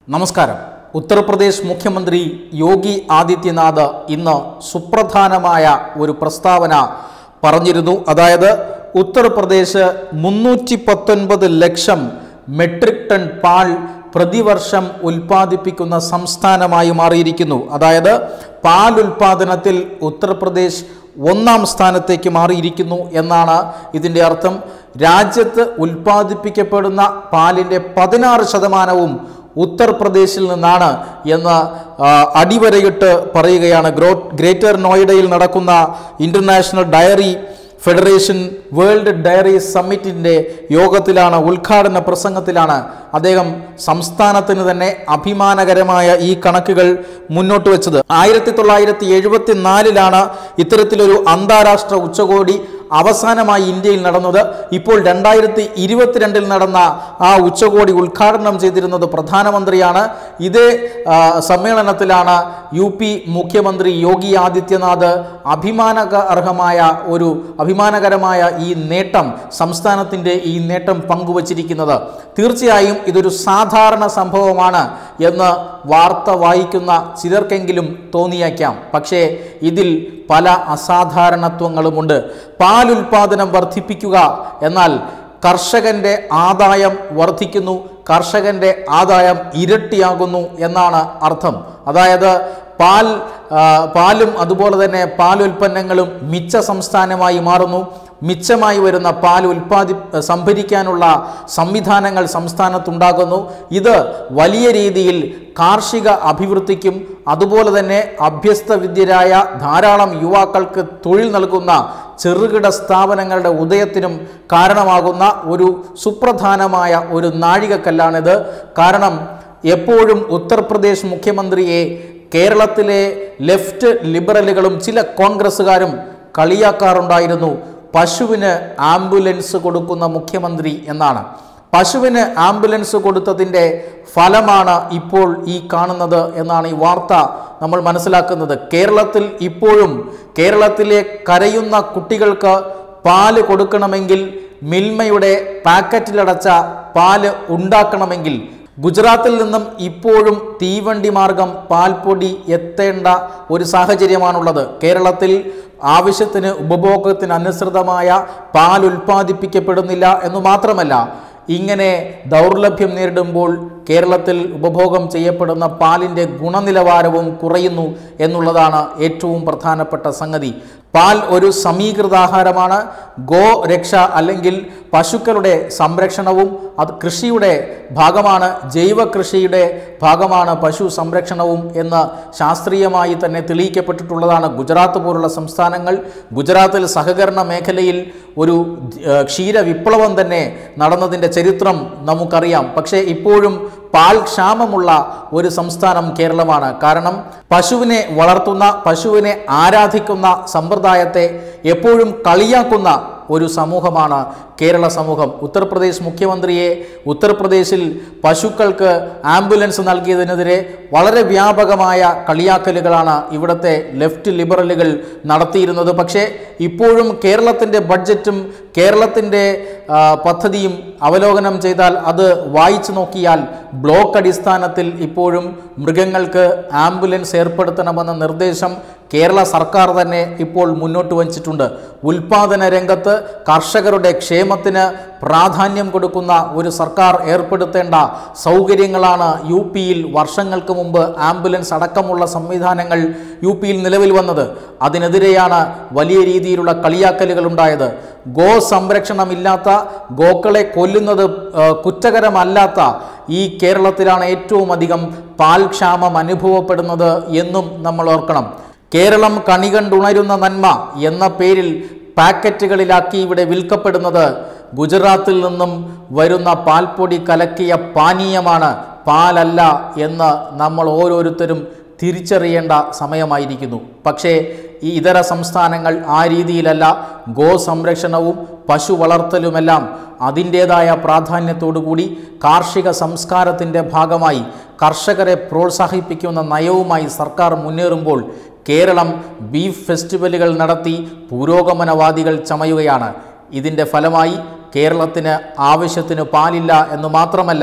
നമസ്കാരം ഉത്തർപ്രദേശ് മുഖ്യമന്ത്രി യോഗി ആദിത്യനാഥ് ഇന്ന് സുപ്രധാനമായ ഒരു പ്രസ്താവന പറഞ്ഞിരുന്നു അതായത് ഉത്തർപ്രദേശ് മുന്നൂറ്റി പത്തൊൻപത് ലക്ഷം മെട്രിക് ടൺ പാൽ പ്രതിവർഷം ഉൽപ്പാദിപ്പിക്കുന്ന സംസ്ഥാനമായി മാറിയിരിക്കുന്നു അതായത് പാൽ ഉൽപ്പാദനത്തിൽ ഉത്തർപ്രദേശ് ഒന്നാം സ്ഥാനത്തേക്ക് മാറിയിരിക്കുന്നു എന്നാണ് ഇതിൻ്റെ അർത്ഥം രാജ്യത്ത് ഉൽപ്പാദിപ്പിക്കപ്പെടുന്ന പാലിൻ്റെ പതിനാറ് ശതമാനവും ഉത്തർപ്രദേശിൽ നിന്നാണ് എന്ന് ആ, അടിവരയിട്ട് പറയുകയാണ് ഗ്രോ ഗ്രേറ്റർ നോയിഡയിൽ നടക്കുന്ന international dairy federation world dairy സമ്മിറ്റിൻ്റെ യോഗത്തിലാണ് ഉദ്ഘാടന പ്രസംഗത്തിലാണ് അദ്ദേഹം സംസ്ഥാനത്തിന് തന്നെ അഭിമാനകരമായ ഈ കണക്കുകൾ മുന്നോട്ട് വെച്ചത് ആയിരത്തി തൊള്ളായിരത്തി എഴുപത്തി നാലിലാണ് ഇത്തരത്തിലൊരു അന്താരാഷ്ട്ര ഉച്ചകോടി അവസാനമായി ഇന്ത്യയിൽ നടന്നത് ഇപ്പോൾ രണ്ടായിരത്തി ഇരുപത്തിരണ്ടിൽ നടന്ന ആ ഉച്ചകോടി ഉദ്ഘാടനം ചെയ്തിരുന്നത് പ്രധാനമന്ത്രിയാണ് ഇതേ ആ, സമ്മേളനത്തിലാണ് യു പി മുഖ്യമന്ത്രി യോഗി ആദിത്യനാഥ് അഭിമാനക അർഹമായ ഒരു അഭിമാനകരമായ ഈ നേട്ടം സംസ്ഥാനത്തിൻ്റെ ഈ നേട്ടം പങ്കുവച്ചിരിക്കുന്നത് തീർച്ചയായും ഇതൊരു സാധാരണ സംഭവമാണ് എന്ന് വാർത്ത വായിക്കുന്ന ചിലർക്കെങ്കിലും തോന്നിയേക്കാം പക്ഷേ ഇതിൽ പല അസാധാരണത്വങ്ങളുമുണ്ട് പാൽ ഉൽപാദനം വർദ്ധിപ്പിക്കുക എന്നാൽ കർഷകന്റെ ആദായം വർദ്ധിക്കുന്നു കർഷകന്റെ ആദായം ഇരട്ടിയാകുന്നു എന്നാണ് അർത്ഥം അതായത് പാൽ ആ, പാലും അതുപോലെ തന്നെ പാൽ ഉൽപ്പന്നങ്ങളും മിച്ച സംസ്ഥാനമായി മാറുന്നു മിച്ചമായി വരുന്ന പാൽ ഉൽപ്പാദി സംഭരിക്കാനുള്ള സംവിധാനങ്ങൾ സംസ്ഥാനത്തുണ്ടാകുന്നു ഇത് വലിയ രീതിയിൽ കാർഷിക അഭിവൃദ്ധിക്കും അതുപോലെ തന്നെ അഭ്യസ്ത വിദ്യരായ ധാരാളം യുവാക്കൾക്ക് തൊഴിൽ നൽകുന്ന ചെറുകിട സ്ഥാപനങ്ങളുടെ ഉദയത്തിനും കാരണമാകുന്ന ഒരു സുപ്രധാനമായ ഒരു നാഴികക്കല്ലാണിത് കാരണം എപ്പോഴും ഉത്തർപ്രദേശ് മുഖ്യമന്ത്രിയെ കേരളത്തിലെ ലെഫ്റ്റ് ലിബറലുകളും ചില കോൺഗ്രസ്സുകാരും കളിയാക്കാറുണ്ടായിരുന്നു പശുവിന് ആംബുലൻസ് കൊടുക്കുന്ന മുഖ്യമന്ത്രി എന്നാണ് പശുവിന് ആംബുലൻസ് കൊടുത്തതിൻ്റെ ഫലമാണ് ഇപ്പോൾ ഈ കാണുന്നത് എന്നാണ് ഈ വാർത്ത നമ്മൾ മനസ്സിലാക്കുന്നത് കേരളത്തിൽ ഇപ്പോഴും കേരളത്തിലെ കരയുന്ന കുട്ടികൾക്ക് പാല് കൊടുക്കണമെങ്കിൽ മിൽമയുടെ പാക്കറ്റിലടച്ച പാല് ഉണ്ടാക്കണമെങ്കിൽ ഗുജറാത്തിൽ നിന്നും ഇപ്പോഴും തീവണ്ടി മാർഗം പാൽപ്പൊടി എത്തേണ്ട ഒരു സാഹചര്യമാണുള്ളത് കേരളത്തിൽ ആവശ്യത്തിന് ഉപഭോഗത്തിന് അനുസൃതമായ പാൽ ഉൽപ്പാദിപ്പിക്കപ്പെടുന്നില്ല എന്ന് മാത്രമല്ല ഇങ്ങനെ ദൗർലഭ്യം നേരിടുമ്പോൾ കേരളത്തിൽ ഉപഭോഗം ചെയ്യപ്പെടുന്ന പാലിൻ്റെ ഗുണനിലവാരവും കുറയുന്നു എന്നുള്ളതാണ് ഏറ്റവും പ്രധാനപ്പെട്ട സംഗതി പാൽ ഒരു സമീകൃതാഹാരമാണ് ഗോ രക്ഷ അല്ലെങ്കിൽ പശുക്കളുടെ സംരക്ഷണവും അത് കൃഷിയുടെ ഭാഗമാണ് ജൈവ കൃഷിയുടെ ഭാഗമാണ് പശു സംരക്ഷണവും എന്ന് ശാസ്ത്രീയമായി തന്നെ തെളിയിക്കപ്പെട്ടിട്ടുള്ളതാണ് ഗുജറാത്ത് പോലുള്ള സംസ്ഥാനങ്ങൾ ഗുജറാത്തിൽ സഹകരണ മേഖലയിൽ ഒരു ഏഹ്, ക്ഷീര വിപ്ലവം തന്നെ നടന്നതിൻ്റെ ചരിത്രം നമുക്കറിയാം പക്ഷേ ഇപ്പോഴും പാൽ ക്ഷാമമുള്ള ഒരു സംസ്ഥാനം കേരളമാണ് കാരണം പശുവിനെ വളർത്തുന്ന പശുവിനെ ആരാധിക്കുന്ന സമ്പ്രദായത്തെ എപ്പോഴും കളിയാക്കുന്ന ഒരു സമൂഹമാണ് കേരള സമൂഹം ഉത്തർപ്രദേശ് മുഖ്യമന്ത്രിയെ ഉത്തർപ്രദേശിൽ പശുക്കൾക്ക് ആംബുലൻസ് നൽകിയതിനെതിരെ വളരെ വ്യാപകമായ കളിയാക്കലുകളാണ് ഇവിടുത്തെ ലെഫ്റ്റ് ലിബറലുകൾ നടത്തിയിരുന്നത് പക്ഷേ ഇപ്പോഴും കേരളത്തിൻ്റെ ബഡ്ജറ്റും കേരളത്തിൻ്റെ ആ, പദ്ധതിയും അവലോകനം ചെയ്താൽ അത് വായിച്ചു നോക്കിയാൽ ബ്ലോക്ക് അടിസ്ഥാനത്തിൽ ഇപ്പോഴും മൃഗങ്ങൾക്ക് ആംബുലൻസ് ഏർപ്പെടുത്തണമെന്ന നിർദ്ദേശം കേരള സർക്കാർ തന്നെ ഇപ്പോൾ മുന്നോട്ട് വച്ചിട്ടുണ്ട് ഉൽപാദന രംഗത്ത് കർഷകരുടെ ക്ഷേമത്തിന് പ്രാധാന്യം കൊടുക്കുന്ന ഒരു സർക്കാർ ഏർപ്പെടുത്തേണ്ട സൗകര്യങ്ങളാണ് യു പിയിൽ വർഷങ്ങൾക്ക് മുമ്പ് ആംബുലൻസ് അടക്കമുള്ള സംവിധാനങ്ങൾ യു പിയിൽ നിലവിൽ വന്നത് അതിനെതിരെയാണ് വലിയ രീതിയിലുള്ള കളിയാക്കലുകൾ ഉണ്ടായത് ഗോ സംരക്ഷണമില്ലാത്ത ഗോക്കളെ കൊല്ലുന്നത് ആ, കുറ്റകരമല്ലാത്ത ഈ കേരളത്തിലാണ് ഏറ്റവും അധികം പാൽ ക്ഷാമം അനുഭവപ്പെടുന്നത് എന്നും നമ്മൾ ഓർക്കണം കേരളം കണി കണ്ടുണരുന്ന നന്മ എന്ന പേരിൽ പാക്കറ്റുകളിലാക്കി ഇവിടെ വിൽക്കപ്പെടുന്നത് ഗുജറാത്തിൽ നിന്നും വരുന്ന പാൽപ്പൊടി കലക്കിയ പാനീയമാണ് പാലല്ല എന്ന് നമ്മൾ ഓരോരുത്തരും തിരിച്ചറിയേണ്ട സമയമായിരിക്കുന്നു പക്ഷേ ഈ ഇതര സംസ്ഥാനങ്ങൾ ആ രീതിയിലല്ല ഗോ സംരക്ഷണവും പശു വളർത്തലുമെല്ലാം അതിൻ്റേതായ പ്രാധാന്യത്തോടുകൂടി കാർഷിക സംസ്കാരത്തിൻ്റെ ഭാഗമായി കർഷകരെ പ്രോത്സാഹിപ്പിക്കുന്ന നയവുമായി സർക്കാർ മുന്നേറുമ്പോൾ കേരളം ബീഫ് ഫെസ്റ്റിവലുകൾ നടത്തി പുരോഗമനവാദികൾ ചമയുകയാണ് ഇതിൻ്റെ ഫലമായി കേരളത്തിന് ആവശ്യത്തിന് പാലില്ല എന്ന് മാത്രമല്ല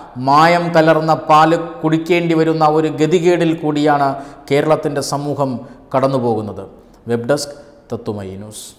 മായം കലർന്ന പാല് കുടിക്കേണ്ടി വരുന്ന ഒരു ഗതികേടിൽ കൂടിയാണ് കേരളത്തിൻ്റെ സമൂഹം കടന്നു പോകുന്നത് വെബ് ഡെസ്ക് തത്തുമൈ ന്യൂസ്